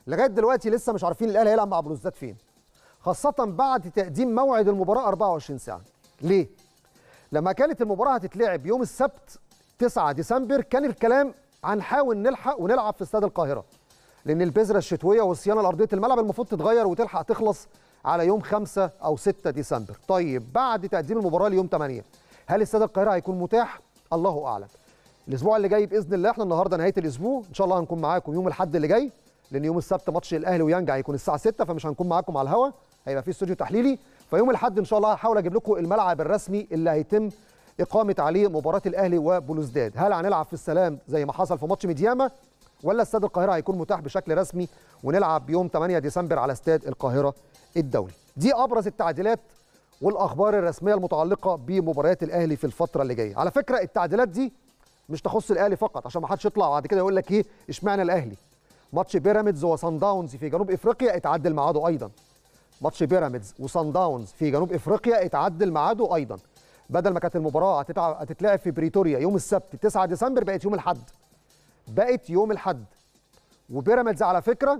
لغايه دلوقتي لسه مش عارفين الاهلي هيلعب مع بلوزداد فين خاصه بعد تقديم موعد المباراه 24 ساعه ليه لما كانت المباراه هتتلعب يوم السبت 9 ديسمبر كان الكلام هنحاول نلحق ونلعب في استاد القاهره لان البذره الشتويه والصيانه الارضيه الملعب المفروض تتغير وتلحق تخلص على يوم 5 او 6 ديسمبر طيب بعد تقديم المباراه ليوم 8 هل استاد القاهره هيكون متاح الله اعلم الاسبوع اللي جاي باذن الله احنا النهارده نهايه الاسبوع ان شاء الله هنكون معاكم يوم الاحد اللي جاي لان يوم السبت ماتش الاهلي ويانجا هيكون الساعه 6 فمش هنكون معاكم على الهوا هيبقى في استوديو تحليلي فيوم الاحد ان شاء الله هحاول اجيب لكم الملعب الرسمي اللي هيتم اقامه عليه مباراه الاهلي وبلوزداد هل هنلعب في السلام زي ما حصل في ماتش ميدياما ولا استاد القاهره هيكون متاح بشكل رسمي ونلعب يوم 8 ديسمبر على استاد القاهره الدولي دي ابرز التعديلات والاخبار الرسميه المتعلقه بمباريات الاهلي في الفتره اللي جايه على فكره التعديلات دي مش تخص الاهلي فقط عشان ما حدش يطلع بعد كده يقول لك ايه اشمعنى الاهلي ماتش بيراميدز وصن داونز في جنوب افريقيا اتعدل ميعاده ايضا ماتش بيراميدز وصن داونز في جنوب افريقيا اتعدل ميعاده ايضا بدل ما كانت المباراه هتتلعب في بريتوريا يوم السبت 9 ديسمبر بقت يوم الاحد بقت يوم الاحد وبيراميدز على فكره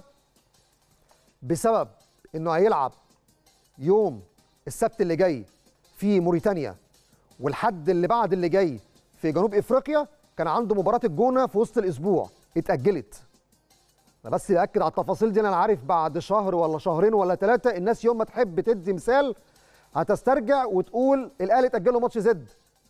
بسبب انه هيلعب يوم السبت اللي جاي في موريتانيا والحد اللي بعد اللي جاي في جنوب افريقيا كان عنده مباراه الجونه في وسط الاسبوع اتاجلت انا بس باكد على التفاصيل دي انا عارف بعد شهر ولا شهرين ولا ثلاثه الناس يوم ما تحب تدي مثال هتسترجع وتقول الاهلي اتاجل له ماتش زد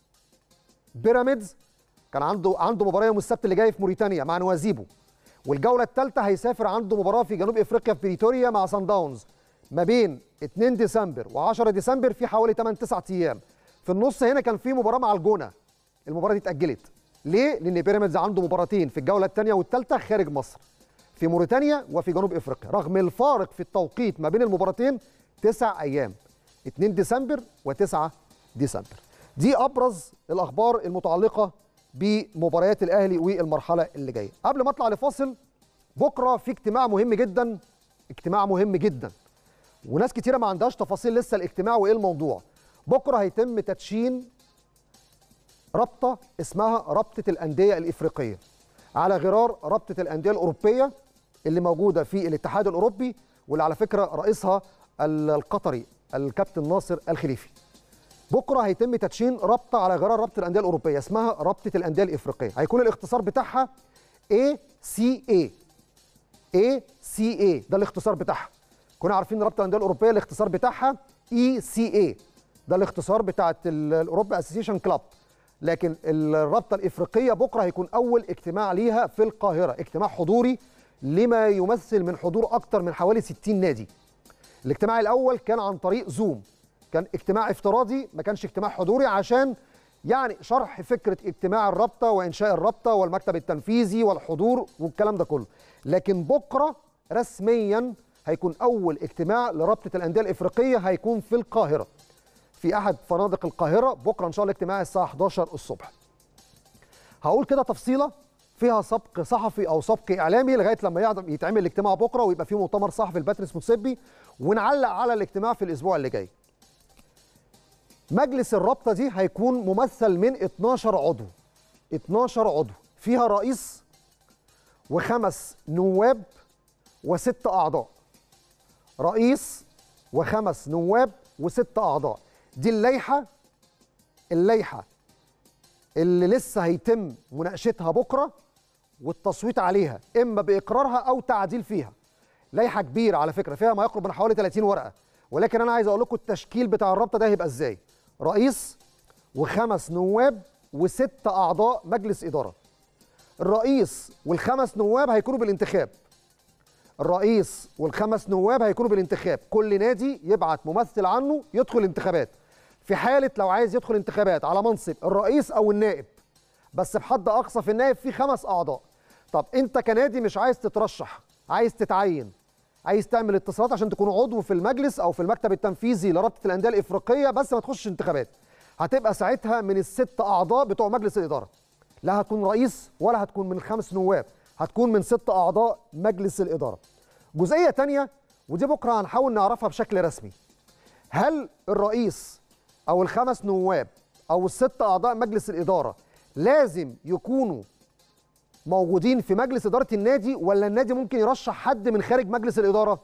بيراميدز كان عنده عنده مباراه يوم السبت اللي جاي في موريتانيا مع نوازيبو والجوله الثالثه هيسافر عنده مباراه في جنوب افريقيا في بريتوريا مع سان داونز ما بين 2 ديسمبر و10 ديسمبر في حوالي 8 9 ايام في النص هنا كان في مباراه مع الجونه المباراه دي اتاجلت ليه لان بيراميدز عنده مباراتين في الجوله الثانيه والثالثه خارج مصر في موريتانيا وفي جنوب افريقيا رغم الفارق في التوقيت ما بين المباراتين تسع ايام 2 ديسمبر و9 ديسمبر دي ابرز الاخبار المتعلقه بمباريات الاهلي والمرحله اللي جايه قبل ما اطلع لفاصل بكره في اجتماع مهم جدا اجتماع مهم جدا وناس كتيره ما عندهاش تفاصيل لسه الاجتماع وايه الموضوع بكره هيتم تدشين رابطه اسمها رابطه الانديه الافريقيه على غرار رابطه الانديه الاوروبيه اللي موجوده في الاتحاد الاوروبي واللي على فكره رئيسها القطري الكابتن ناصر الخليفي بكره هيتم تدشين رابطه على غرار رابطه الانديه الاوروبيه اسمها رابطه الانديه الافريقيه هيكون الاختصار بتاعها ACA ACA ده الاختصار بتاعها كنا عارفين رابطه الانديه الاوروبيه الاختصار بتاعها ECA ده الاختصار بتاعت الاوروبا اسوسيشن كلاب لكن الرابطه الافريقيه بكره هيكون اول اجتماع ليها في القاهره اجتماع حضوري لما يمثل من حضور اكتر من حوالي 60 نادي الاجتماع الاول كان عن طريق زوم كان اجتماع افتراضي ما كانش اجتماع حضوري عشان يعني شرح فكره اجتماع الرابطه وانشاء الرابطه والمكتب التنفيذي والحضور والكلام ده كله لكن بكره رسميا هيكون اول اجتماع لرابطه الانديه الافريقيه هيكون في القاهره في احد فنادق القاهره بكره ان شاء الله اجتماع الساعه 11 الصبح هقول كده تفصيله فيها سبق صحفي او سبق اعلامي لغايه لما يتعمل الاجتماع بكره ويبقى فيه مؤتمر صحفي لباتريس موتسيبي ونعلق على الاجتماع في الاسبوع اللي جاي مجلس الرابطه دي هيكون ممثل من 12 عضو 12 عضو فيها رئيس وخمس نواب وست اعضاء رئيس وخمس نواب وست اعضاء دي اللائحه اللائحه اللي لسه هيتم مناقشتها بكره والتصويت عليها اما باقرارها او تعديل فيها لائحه كبيره على فكره فيها ما يقرب من حوالي 30 ورقه ولكن انا عايز اقول لكم التشكيل بتاع الرابطه ده هيبقى ازاي رئيس وخمس نواب وست اعضاء مجلس اداره الرئيس والخمس نواب هيكونوا بالانتخاب الرئيس والخمس نواب هيكونوا بالانتخاب كل نادي يبعت ممثل عنه يدخل انتخابات في حاله لو عايز يدخل انتخابات على منصب الرئيس او النائب بس بحد اقصى في النائب في خمس اعضاء طب انت كنادي مش عايز تترشح عايز تتعين عايز تعمل اتصالات عشان تكون عضو في المجلس او في المكتب التنفيذي لرابطه الانديه الافريقيه بس ما تخش انتخابات هتبقى ساعتها من الست اعضاء بتوع مجلس الاداره لا هتكون رئيس ولا هتكون من خمس نواب هتكون من ست اعضاء مجلس الاداره جزئيه تانية ودي بكره هنحاول نعرفها بشكل رسمي هل الرئيس او الخمس نواب او الست اعضاء مجلس الاداره لازم يكونوا موجودين في مجلس اداره النادي ولا النادي ممكن يرشح حد من خارج مجلس الاداره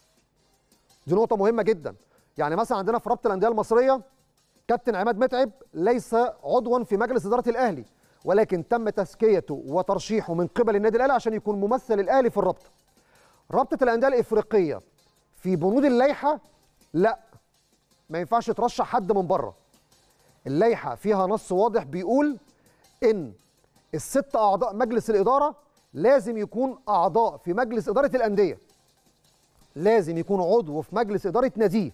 دي نقطه مهمه جدا يعني مثلا عندنا في رابطه الانديه المصريه كابتن عماد متعب ليس عضوا في مجلس اداره الاهلي ولكن تم تزكيته وترشيحه من قبل النادي الاهلي عشان يكون ممثل الاهلي في الرابطه رابطه الانديه الافريقيه في بنود اللائحه لا ما ينفعش ترشح حد من بره اللائحه فيها نص واضح بيقول ان الست اعضاء مجلس الاداره لازم يكون اعضاء في مجلس اداره الانديه لازم يكون عضو في مجلس اداره ناديه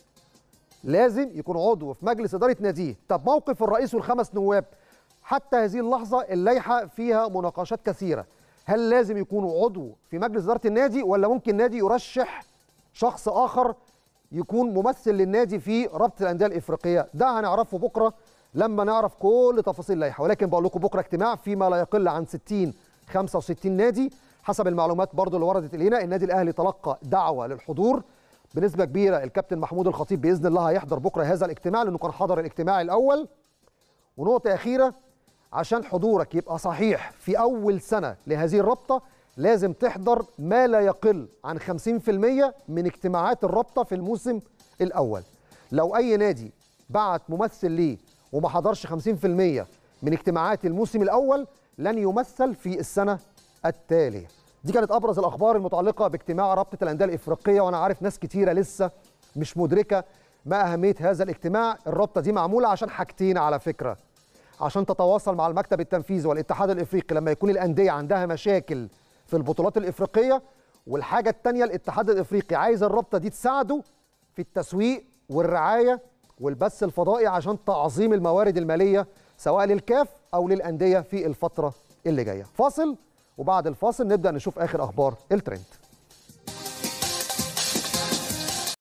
لازم يكون عضو في مجلس اداره ناديه طب موقف الرئيس والخمس نواب حتى هذه اللحظه اللائحه فيها مناقشات كثيره هل لازم يكونوا عضو في مجلس اداره النادي ولا ممكن نادي يرشح شخص اخر يكون ممثل للنادي في رابطه الانديه الافريقيه ده هنعرفه بكره لما نعرف كل تفاصيل اللائحه ولكن بقول لكم بكره اجتماع فيما لا يقل عن 60 65 نادي حسب المعلومات برضو اللي وردت الينا النادي الاهلي تلقى دعوه للحضور بنسبه كبيره الكابتن محمود الخطيب باذن الله هيحضر بكره هذا الاجتماع لانه كان حضر الاجتماع الاول ونقطه اخيره عشان حضورك يبقى صحيح في اول سنه لهذه الرابطه لازم تحضر ما لا يقل عن 50% من اجتماعات الرابطه في الموسم الاول لو اي نادي بعت ممثل ليه وما حضرش 50% من اجتماعات الموسم الاول لن يمثل في السنه التاليه دي كانت ابرز الاخبار المتعلقه باجتماع رابطه الانديه الافريقيه وانا عارف ناس كتيره لسه مش مدركه ما اهميه هذا الاجتماع الرابطه دي معموله عشان حاجتين على فكره عشان تتواصل مع المكتب التنفيذي والاتحاد الافريقي لما يكون الانديه عندها مشاكل في البطولات الافريقيه والحاجه الثانيه الاتحاد الافريقي عايز الرابطه دي تساعده في التسويق والرعايه والبث الفضائي عشان تعظيم الموارد الماليه سواء للكاف او للانديه في الفتره اللي جايه فاصل وبعد الفاصل نبدا نشوف اخر اخبار الترند